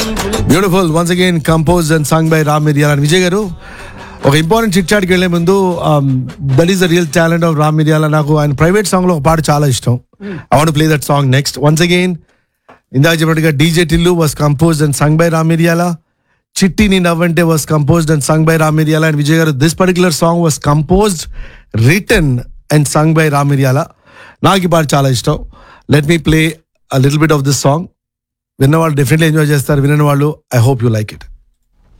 beautiful once again compose and song by Ram Miriyala and Vijay గారు ఒక important chit చాట్కి వెళ్లే ముందు that is the real talent of Ram Miriyala నాకు ఆయన ప్రైవేట్ సాంగ్ లో ఒక పాట చాలా ఇష్టం I want play that song next once again ఇందాక చెప్పినట్టుగా DJ Tillu was composed and sung by Ram Miriyala చిట్టి నీ నవ్వంటే was composed and sung by Ram Miriyala and Vijay garu this particular song was composed written and sung by Ram Miriyala నాకు ఈ పాట చాలా ఇష్టం let me play a little bit of this song విన్న వాళ్ళు డెఫినెట్లీ ఎంజాయ్ చేస్తారు వినని వాళ్ళు I hope you like it